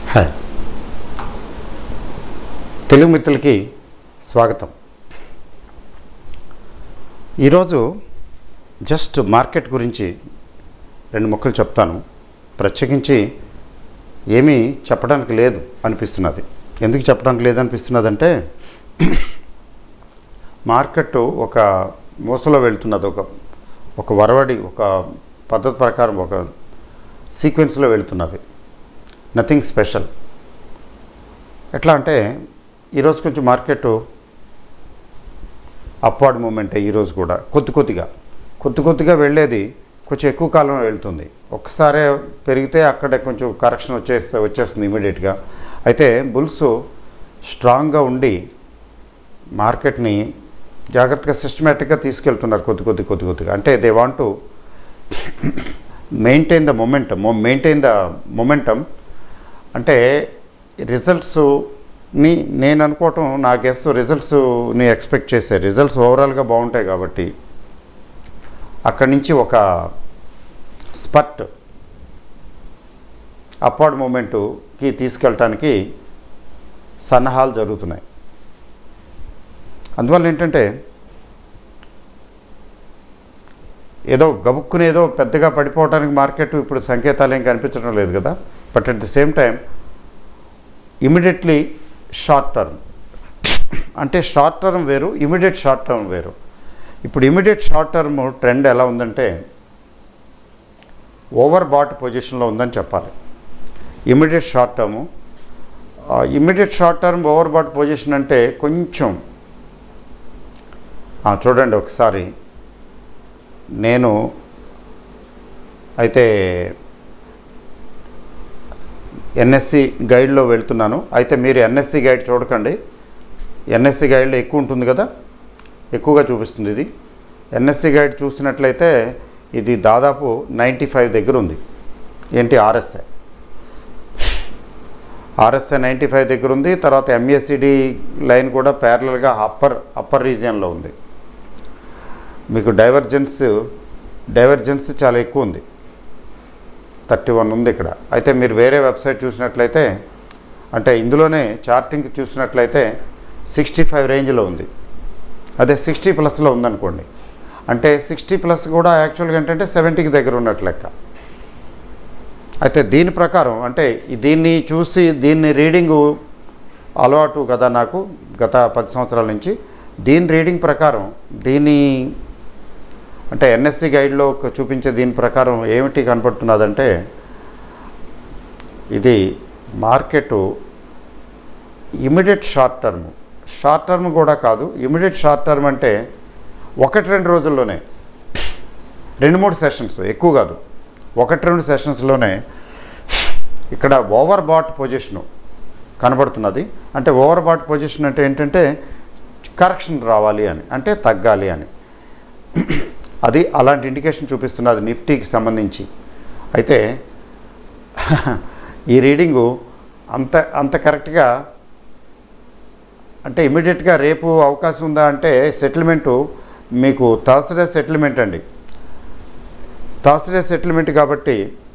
hi Telugu మిత్రులకి స్వాగతం ఈరోజు జస్ట్ మార్కెట్ గురించి రెండు ముక్కలు చెప్తాను ప్రత్యేకించి ఏమీ చెప్పడానికి లేదు అనిపిస్తున్నది ఎందుకు చెప్పడానికి లేదు అనిపిస్తున్నదంటే మార్కెట్ ఒక మోసలో వెళ్తున్నది ఒక ఒక వరవడి ఒక పద్ధతి ప్రకారం ఒక సీక్వెన్స్లో వెళ్తున్నది నథింగ్ స్పెషల్ ఎట్లా అంటే ఈరోజు కొంచెం మార్కెట్ అప్వార్డ్ మూమెంట్ ఈరోజు కూడా కొద్ది కొద్దిగా కొద్ది కొద్దిగా వెళ్ళేది కొంచెం ఎక్కువ కాలం వెళ్తుంది ఒకసారి పెరిగితే అక్కడే కొంచెం కరెక్షన్ వచ్చేస్తే వచ్చేస్తుంది ఇమీడియట్గా అయితే బుల్స్ స్ట్రాంగ్గా ఉండి మార్కెట్ని జాగ్రత్తగా సిస్టమేటిక్గా తీసుకెళ్తున్నారు కొద్ది కొద్ది కొద్ది కొద్దిగా అంటే they want to maintain the momentum maintain the momentum అంటే రిజల్ట్స్ని నేను అనుకోవటం నా గెస్ రిజల్ట్స్ని ఎక్స్పెక్ట్ చేసే రిజల్ట్స్ ఓవరాల్గా బాగుంటాయి కాబట్టి అక్కడి నుంచి ఒక స్పట్ అప్వార్డ్ మూమెంటుకి తీసుకెళ్ళటానికి సన్నాహాలు జరుగుతున్నాయి అందువల్ల ఏంటంటే ఏదో గబుక్కుని ఏదో పెద్దగా పడిపోవడానికి మార్కెట్ ఇప్పుడు సంకేతాలు ఏం కనిపించడం లేదు కదా but at the same time immediately short term అంటే షార్ట్ టర్మ్ వేరు ఇమీడియట్ షార్ట్ టర్మ్ వేరు ఇప్పుడు ఇమీడియట్ షార్ట్ టర్మ్ ట్రెండ్ ఎలా ఉందంటే ఓవర్ బాట్ పొజిషన్లో ఉందని చెప్పాలి immediate short term immediate short term over bat position అంటే కొంచెం ఆ, చూడండి ఒకసారి నేను అయితే ఎన్ఎస్సి గైడ్లో వెళ్తున్నాను అయితే మీరు ఎన్ఎస్సి గైడ్ చూడకండి ఎన్ఎస్సి గైడ్లో ఎక్కువ ఉంటుంది కదా ఎక్కువగా చూపిస్తుంది ఇది ఎన్ఎస్సి గైడ్ చూసినట్లయితే ఇది దాదాపు నైంటీ ఫైవ్ దగ్గర ఉంది ఏంటి ఆర్ఎస్ఐ ఆర్ఎస్ఐ నైంటీ ఫైవ్ దగ్గర ఉంది తర్వాత ఎంఎస్సిడి లైన్ కూడా ప్యారలల్గా అప్పర్ అప్పర్ రీజియన్లో ఉంది మీకు డైవర్జెన్స్ డైవర్జెన్స్ చాలా ఎక్కువ ఉంది థర్టీ వన్ ఉంది ఇక్కడ అయితే మీరు వేరే వెబ్సైట్ చూసినట్లయితే అంటే ఇందులోనే చార్టింగ్ చూసినట్లయితే సిక్స్టీ ఫైవ్ రేంజ్లో ఉంది అదే సిక్స్టీ ప్లస్లో ఉందనుకోండి అంటే సిక్స్టీ ప్లస్ కూడా యాక్చువల్గా ఏంటంటే సెవెంటీకి దగ్గర ఉన్నట్లు లెక్క అయితే దీని ప్రకారం అంటే ఈ దీన్ని చూసి దీన్ని రీడింగు అలవాటు కదా నాకు గత పది సంవత్సరాల నుంచి దీని రీడింగ్ ప్రకారం దీని అంటే ఎన్ఎస్సి గైడ్లో ఒక చూపించే దీని ప్రకారం ఏమిటి కనపడుతున్నదంటే ఇది market immediate short term short term కూడా కాదు ఇమీడియట్ షార్ట్ టర్మ్ అంటే ఒకటి రెండు రోజుల్లోనే రెండు మూడు సెషన్స్ ఎక్కువ కాదు ఒకటి రెండు సెషన్స్లోనే ఇక్కడ ఓవర్ బాట్ పొజిషను కనబడుతున్నది అంటే ఓవర్ బాట్ పొజిషన్ అంటే ఏంటంటే కరెక్షన్ రావాలి అని అంటే తగ్గాలి అని అది అలాంటి ఇండికేషన్ చూపిస్తున్నది నిఫ్టీకి సంబంధించి అయితే ఈ రీడింగు అంత అంత కరెక్ట్గా అంటే ఇమీడియట్గా రేపు అవకాశం ఉందా అంటే సెటిల్మెంటు మీకు థర్స్డే సెటిల్మెంట్ అండి థర్స్డే సెటిల్మెంట్ కాబట్టి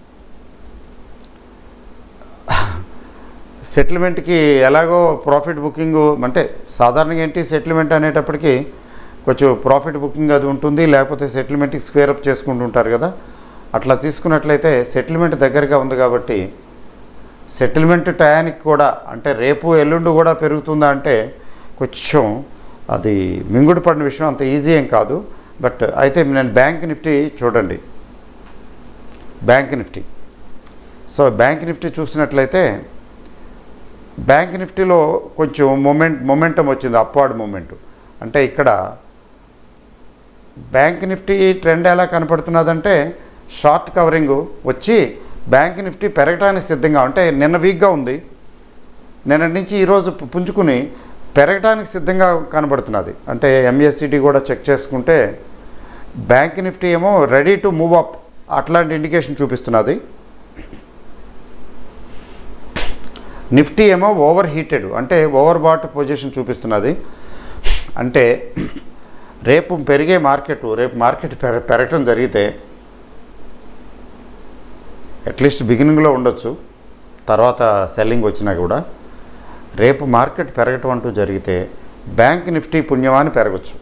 సెటిల్మెంట్కి ఎలాగో ప్రాఫిట్ బుకింగ్ అంటే సాధారణంగా ఏంటి సెటిల్మెంట్ అనేటప్పటికి కొంచెం ప్రాఫిట్ బుకింగ్ అది ఉంటుంది లేకపోతే సెటిల్మెంట్కి స్క్వేర్ అప్ చేసుకుంటూ ఉంటారు కదా అట్లా తీసుకున్నట్లయితే సెటిల్మెంట్ దగ్గరగా ఉంది కాబట్టి సెటిల్మెంట్ టయానికి కూడా అంటే రేపు ఎల్లుండి కూడా పెరుగుతుందా అంటే కొంచెం అది మింగుడు పడిన విషయం అంత ఈజీ ఏం కాదు బట్ అయితే నేను బ్యాంక్ నిఫ్టీ చూడండి bank Nifty so bank Nifty చూసినట్లయితే బ్యాంక్ నిఫ్టీలో కొంచెం మొమెంట్ మొమెంటం వచ్చింది అప్వార్డ్ మూమెంట్ అంటే ఇక్కడ బ్యాంక్ నిఫ్టీ ట్రెండ్ ఎలా కనపడుతున్నదంటే షార్ట్ కవరింగ్ వచ్చి బ్యాంక్ నిఫ్టీ పెరగడానికి సిద్ధంగా అంటే నిన్న వీక్గా ఉంది నిన్న నుంచి ఈరోజు పు- పుంజుకుని పెరగడానికి సిద్ధంగా కనబడుతున్నది అంటే ఎంఎస్సిటీ కూడా చెక్ చేసుకుంటే బ్యాంక్ నిఫ్టీ ఏమో రెడీ టు మూవ్ అప్ అట్లాంటి ఇండికేషన్ చూపిస్తున్నది నిఫ్టీ ఏమో ఓవర్ హీటెడ్ అంటే ఓవర్ బాట్ పొజిషన్ చూపిస్తున్నది అంటే రేపు పెరిగే మార్కెట్ రేపు మార్కెట్ పెర పెరగటం జరిగితే అట్లీస్ట్ బిగినింగ్లో ఉండొచ్చు తర్వాత సెల్లింగ్ వచ్చినా కూడా రేపు మార్కెట్ పెరగటం అంటూ జరిగితే బ్యాంక్ నిఫ్టీ పుణ్యమాని పెరగచ్చు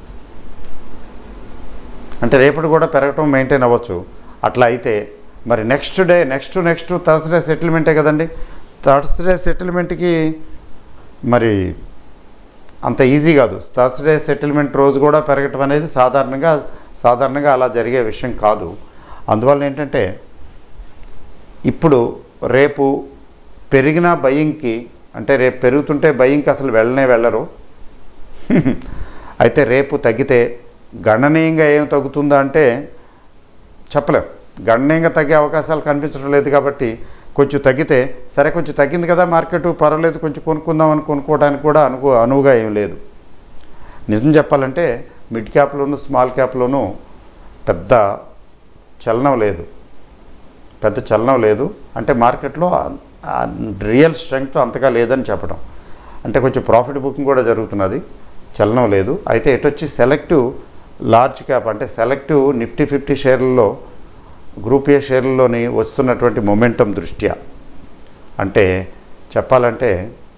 అంటే రేపటి కూడా పెరగటం మెయింటైన్ అవ్వచ్చు అట్లా అయితే మరి next day next next Thursday సెటిల్మెంటే కదండి థర్స్డే సెటిల్మెంట్కి మరి అంత ఈజీ కాదు థర్స్డే సెటిల్మెంట్ రోజు కూడా పెరగటం అనేది సాధారణంగా సాధారణంగా అలా జరిగే విషయం కాదు అందువల్ల ఏంటంటే ఇప్పుడు రేపు పెరిగిన బయ్యింగ్కి అంటే రేపు పెరుగుతుంటే బయ్యింగ్కి అసలు వెళ్ళనే వెళ్ళరు అయితే రేపు తగ్గితే గణనీయంగా ఏం తగ్గుతుందా అంటే చెప్పలేం గణనీయంగా తగ్గే అవకాశాలు కనిపించడం లేదు కాబట్టి కొంచెం తగ్గితే సరే కొంచెం తగ్గింది కదా మార్కెట్ పర్వాలేదు కొంచెం కొనుక్కుందాం అని కొనుక్కోవడానికి కూడా అనుకో అనువుగా ఏం లేదు నిజం చెప్పాలంటే మిడ్ క్యాప్లోను స్మాల్ క్యాప్లోను పెద్ద చలనం లేదు పెద్ద చలనం లేదు అంటే మార్కెట్లో రియల్ స్ట్రెంగ్త్ అంతగా లేదని చెప్పడం అంటే కొంచెం ప్రాఫిట్ బుకింగ్ కూడా జరుగుతున్నది చలనం లేదు అయితే ఎటొచ్చి సెలెక్టివ్ లార్జ్ క్యాప్ అంటే సెలెక్టివ్ నిఫ్టీ ఫిఫ్టీ షేర్లలో గ్రూప్ ఏ షేర్లలోని వస్తున్నటువంటి మొమెంటం దృష్ట్యా అంటే చెప్పాలంటే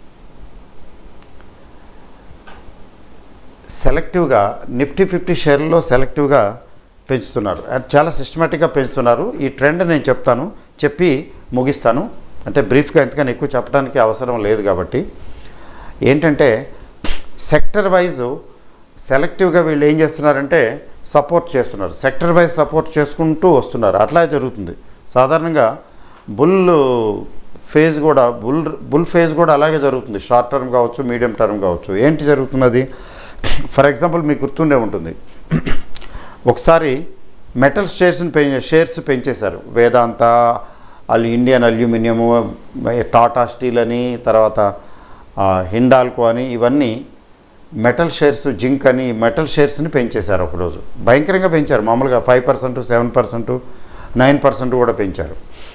సెలెక్టివ్గా నిఫ్టీ ఫిఫ్టీ షేర్లలో సెలెక్టివ్గా పెంచుతున్నారు అది చాలా సిస్టమేటిక్గా పెంచుతున్నారు ఈ ట్రెండ్ నేను చెప్తాను చెప్పి ముగిస్తాను అంటే బ్రీఫ్గా ఎంతకని ఎక్కువ చెప్పడానికి అవసరం లేదు కాబట్టి ఏంటంటే సెక్టర్ వైజ్ సెలెక్టివ్గా వీళ్ళు ఏం చేస్తున్నారంటే సపోర్ట్ చేస్తున్నారు సెక్టర్ వైజ్ సపోర్ట్ చేసుకుంటూ వస్తున్నారు అట్లా జరుగుతుంది సాధారణంగా బుల్ ఫేజ్ కూడా బుల్ బుల్ ఫేజ్ కూడా అలాగే జరుగుతుంది షార్ట్ టర్మ్ కావచ్చు మీడియం టర్మ్ కావచ్చు ఏంటి జరుగుతున్నది ఫర్ ఎగ్జాంపుల్ మీకు గుర్తుండే ఉంటుంది ఒకసారి మెటల్ షేర్స్ని పెం షేర్స్ పెంచేశారు వేదాంత అల్ ఇండియన్ అల్యూమినియము టాటా స్టీల్ అని తర్వాత ఆ, హిండాల్కో అని ఇవన్నీ మెటల్ షేర్స్ జింక్ అని మెటల్ షేర్స్ని పెంచేశారు ఒకరోజు భయంకరంగా పెంచారు మామూలుగా five percent seven percent nine percent కూడా పెంచారు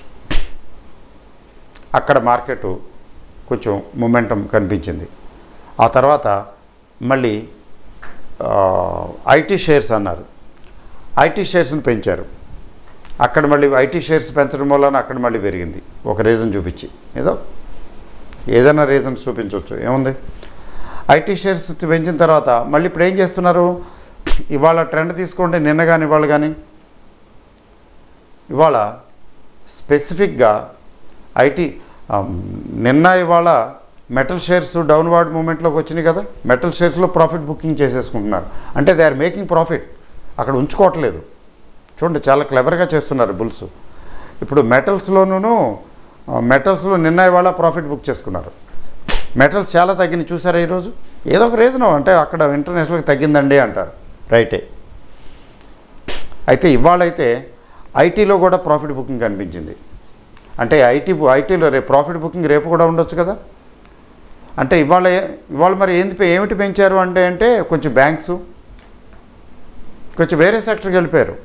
అక్కడ మార్కెట్ కొంచెం మొమెంటం కనిపించింది ఆ తర్వాత మళ్ళీ ఐటీ షేర్స్ అన్నారు ఐటీ షేర్స్ని పెంచారు అక్కడ మళ్ళీ ఐటీ షేర్స్ పెంచడం వలన అక్కడ మళ్ళీ పెరిగింది ఒక రీజన్ చూపించి ఏదో ఏదైనా రీజన్స్ చూపించవచ్చు ఏముంది ఐటీ షేర్స్ పెంచిన తర్వాత మళ్ళీ ఇప్పుడు ఏం చేస్తున్నారు ఇవాళ ట్రెండ్ తీసుకోండి నిన్న కానీ ఇవాళ కానీ ఇవాళ స్పెసిఫిక్గా ఐటీ నిన్న ఇవాళ మెటల్ షేర్స్ డౌన్వర్డ్ మూమెంట్లోకి వచ్చినాయి కదా మెటల్ షేర్స్లో ప్రాఫిట్ బుకింగ్ చేసేసుకుంటున్నారు అంటే దే ఆర్ మేకింగ్ ప్రాఫిట్ అక్కడ ఉంచుకోవట్లేదు చూడండి చాలా క్లెవర్గా చేస్తున్నారు బుల్స్ ఇప్పుడు మెటల్స్లోనూ మెటల్స్లో నిన్న ఇవాళ ప్రాఫిట్ బుక్ చేసుకున్నారు మెటల్స్ చాలా తగ్గినాయి చూసారా ఈరోజు ఏదో ఒక రీజన్ అంటే అక్కడ ఇంటర్నేషనల్కి తగ్గిందండి అంటారు రైటే అయితే ఇవాళ అయితే ఐటీలో కూడా ప్రాఫిట్ బుకింగ్ కనిపించింది అంటే ఐటీ ఐటీలో రేపు ప్రాఫిట్ బుకింగ్ రేపు కూడా ఉండొచ్చు కదా అంటే ఇవాళ ఏ- ఇవాళ మరి ఏంది పె- ఏమిటి పెంచారు అంటే అంటే కొంచెం బ్యాంక్స్ కొంచెం వేరే సెక్టర్కి వెళ్ళిపోయారు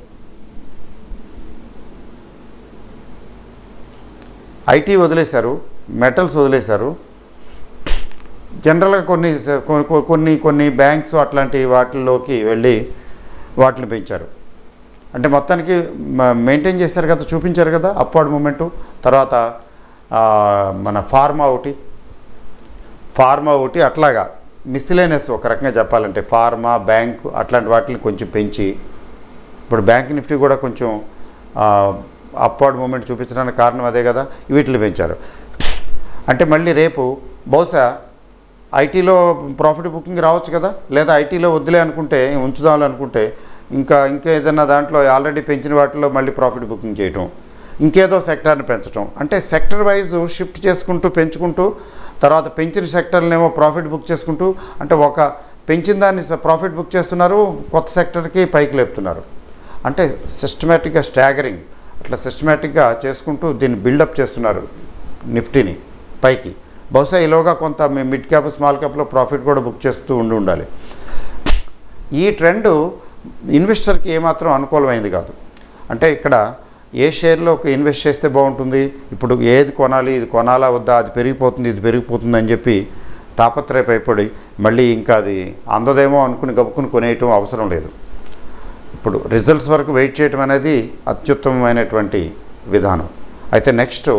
ఐటీ వదిలేశారు మెటల్స్ వదిలేశారు జనరల్గా కొన్ని స- కొ- కొ- కొన్ని కొన్ని బ్యాంక్స్ అట్లాంటి వాటిల్లోకి వెళ్ళి వాటిని పెంచారు అంటే మొత్తానికి మెయింటైన్ చేశారు కదా చూపించారు కదా అప్వర్డ్ మూమెంటు తర్వాత ఆ, మన ఫార్మా ఒకటి ఫార్మా ఒకటి అట్లాగా మిస్లేనెస్ ఒక రకంగా చెప్పాలంటే ఫార్మా బ్యాంక్ అట్లాంటి వాటిని కొంచెం పెంచి ఇప్పుడు బ్యాంక్ నిఫ్టీ కూడా కొంచెం అప్వర్డ్ మూమెంట్ చూపించడానికి కారణం అదే కదా వీటిని పెంచారు అంటే మళ్ళీ రేపు బహుశా ఐటీలో ప్రాఫిట్ బుకింగ్ రావచ్చు కదా లేదా ఐటీలో వద్దులే అనుకుంటే ఉంచుదాం అనుకుంటే ఇంకా ఇంకా ఏదైనా దాంట్లో ఆల్రెడీ పెంచిన వాటిలో మళ్ళీ ప్రాఫిట్ బుకింగ్ చేయటం ఇంకేదో సెక్టార్ని పెంచడం అంటే సెక్టర్ వైజ్ షిఫ్ట్ చేసుకుంటూ పెంచుకుంటూ తర్వాత పెంచిన సెక్టర్నేమో ప్రాఫిట్ బుక్ చేసుకుంటూ అంటే ఒక పెంచిన దాన్ని ప్రాఫిట్ బుక్ చేస్తున్నారు కొత్త సెక్టర్కి పైకి లేపుతున్నారు అంటే సిస్టమేటిక్గా స్టాగరింగ్ అట్లా సిస్టమేటిక్గా చేసుకుంటూ దీన్ని బిల్డప్ చేస్తున్నారు నిఫ్టీని పైకి బహుశా ఈలోగా కొంత మీ మిడ్ క్యాప్ స్మాల్ క్యాప్లో ప్రాఫిట్ కూడా బుక్ చేస్తూ ఉండి ఉండాలి ఈ ట్రెండ్ ఇన్వెస్టర్కి ఏమాత్రం అనుకూలమైంది కాదు అంటే ఇక్కడ ఏ షేర్లో ఒక ఇన్వెస్ట్ చేస్తే బాగుంటుంది ఇప్పుడు ఏది కొనాలి ఇది కొనాలా వద్దా అది పెరిగిపోతుంది ఇది పెరిగిపోతుంది అని చెప్పి తాపత్రయపైపడి మళ్ళీ ఇంకా అది అందదేమో అనుకుని గబుకుని కొనేయటం అవసరం లేదు ఇప్పుడు రిజల్ట్స్ వరకు వెయిట్ చేయటం అనేది అత్యుత్తమమైనటువంటి విధానం అయితే నెక్స్ట్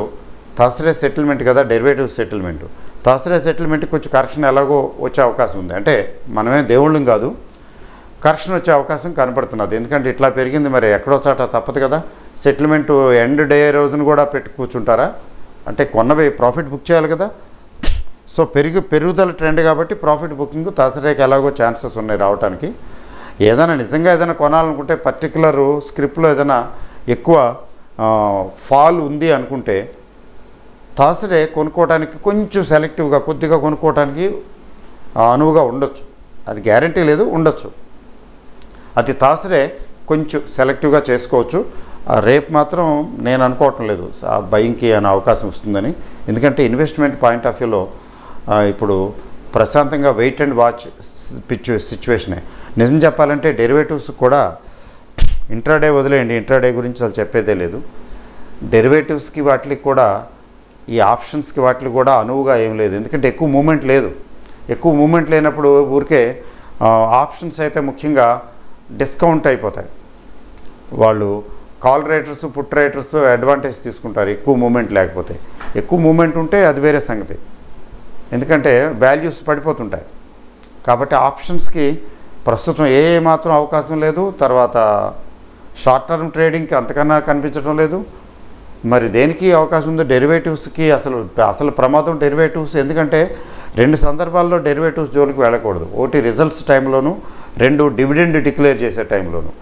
థర్స్డే సెటిల్మెంట్ కదా డెరివేటివ్ సెటిల్మెంట్ థర్స్డే సెటిల్మెంట్ కొంచెం కరెక్షన్ ఎలాగో వచ్చే అవకాశం ఉంది అంటే మనమే దేవుళ్ళం కాదు కరెక్షన్ వచ్చే అవకాశం కనపడుతున్నది ఎందుకంటే ఇట్లా పెరిగింది మరి ఎక్కడో చాట తప్పదు కదా సెటిల్మెంట్ ఎండ్ డే రోజున కూడా పెట్టి కూర్చుంటారా అంటే కొన్నవి ప్రాఫిట్ బుక్ చేయాలి కదా సో పెరుగు పెరుగుదల ట్రెండ్ కాబట్టి ప్రాఫిట్ బుకింగ్ థర్స్డేకి ఎలాగో ఛాన్సెస్ ఉన్నాయి రావడానికి ఏదైనా నిజంగా ఏదైనా కొనాలనుకుంటే పర్టికులర్ స్క్రిప్ట్లో ఏదైనా ఎక్కువ ఫాల్ ఉంది అనుకుంటే థర్స్డే కొనుక్కోవడానికి కొంచెం సెలెక్టివ్గా కొద్దిగా కొనుక్కోవడానికి ఆ, అనువుగా ఉండొచ్చు అది గ్యారంటీ లేదు ఉండొచ్చు అది థర్స్డే కొంచెం సెలెక్టివ్గా చేసుకోవచ్చు ఆ రేపు మాత్రం నేను అనుకోవటం లేదు ఆ బయింగ్కి అనే అవకాశం వస్తుందని ఎందుకంటే ఇన్వెస్ట్మెంట్ పాయింట్ ఆఫ్ వ్యూలో ఆ, ఇప్పుడు ప్రశాంతంగా వెయిట్ అండ్ వాచ్ పిచ్ సిచ్యువేషనే నిజం చెప్పాలంటే డెరివేటివ్స్ కూడా ఇంట్రాడే వదిలేయండి ఇంట్రాడే గురించి అసలు చెప్పేదే లేదు డెరివేటివ్స్కి వాటికి కూడా ఈ ఆప్షన్స్కి వాటికి కూడా అనువుగా ఏం లేదు ఎందుకంటే ఎక్కువ మూమెంట్ లేదు ఎక్కువ మూమెంట్ లేనప్పుడు ఊరికే ఆ, ఆప్షన్స్ అయితే ముఖ్యంగా డిస్కౌంట్ అయిపోతాయి వాళ్ళు call writers put writers advantage తీసుకుంటారు ఎక్కువ మూమెంట్ లేకపోతే ఎక్కువ మూమెంట్ ఉంటే అది వేరే సంగతి ఎందుకంటే వాల్యూస్ పడిపోతుంటాయి కాబట్టి ఆప్షన్స్కి ప్రస్తుతం ఏ మాత్రం అవకాశం లేదు తర్వాత షార్ట్ టర్మ్ ట్రేడింగ్కి అంతకన్నా కనిపించడం లేదు మరి దేనికి అవకాశం ఉందో డెరివేటివ్స్కి అసలు అసలు ప్రమాదం డెరివేటివ్స్ ఎందుకంటే రెండు సందర్భాల్లో డెరివేటివ్స్ జోలికి వెళ్ళకూడదు ఒకటి రిజల్ట్స్ టైంలోను రెండు డివిడెండ్ డిక్లేర్ చేసే టైంలోను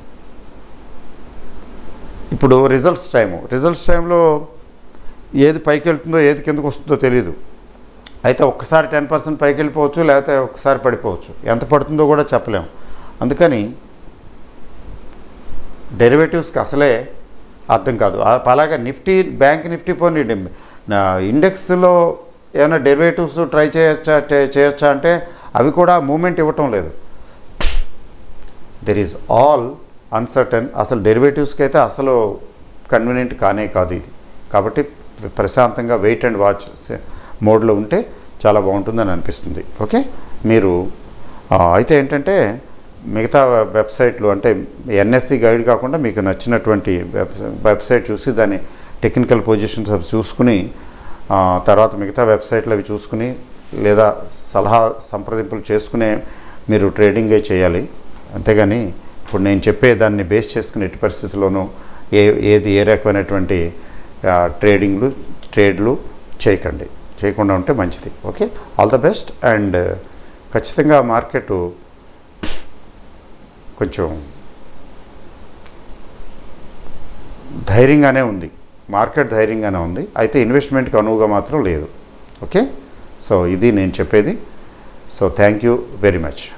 ఇప్పుడు రిజల్ట్స్ టైము రిజల్ట్స్ టైంలో ఏది పైకి వెళ్తుందో ఏది కిందకు వస్తుందో తెలియదు అయితే ఒక్కసారి టెన్ పర్సెంట్ పైకి వెళ్ళిపోవచ్చు లేకపోతే ఒక్కసారి పడిపోవచ్చు ఎంత పడుతుందో కూడా చెప్పలేము అందుకని డెరివేటివ్స్కి అసలే అర్థం కాదు ఆ- అలాగే నిఫ్టీ బ్యాంక్ నిఫ్టీ పోనీ డి- నా ఇండెక్స్లో ఏమైనా డెరివేటివ్స్ ట్రై చేయొచ్చా టే- చేయొచ్చా అంటే అవి కూడా మూమెంట్ ఇవ్వటం లేదు దెర్ ఈజ్ ఆల్ అన్సర్టన్ అసలు డెరివేటివ్స్కి అయితే అసలు కన్వీనియంట్ కానే కాదు ఇది కాబట్టి ప్రశాంతంగా వెయిట్ అండ్ వాచ్ మోడ్లో ఉంటే చాలా బాగుంటుందని అనిపిస్తుంది ఓకే మీరు ఆ, అయితే ఏంటంటే మిగతా వెబ్సైట్లు అంటే ఎన్ఎస్సి గైడ్ కాకుండా మీకు నచ్చినటువంటి వెబ్ వెబ్సైట్ చూసి దాని టెక్నికల్ పొజిషన్స్ అవి చూసుకుని ఆ, తర్వాత మిగతా వెబ్సైట్లు అవి చూసుకుని లేదా సలహా సంప్రదింపులు చేసుకునే మీరు ట్రేడింగే చేయాలి అంతేగాని ఇప్పుడు నేను చెప్పే దాన్ని బేస్ చేసుకుని ఎట్టి పరిస్థితుల్లోనూ ఏ ఏది ఏ రకమైనటువంటి ఆ, ట్రేడింగ్లు ట్రేడ్లు చేయకండి చేయకుండా ఉంటే మంచిది okay all the best and ఖచ్చితంగా మార్కెట్ కొంచెం ధైర్యంగానే ఉంది మార్కెట్ ధైర్యంగానే ఉంది అయితే ఇన్వెస్ట్మెంట్కి అనువుగా మాత్రం లేదు ఓకే సో ఇది నేను చెప్పేది so thank you very much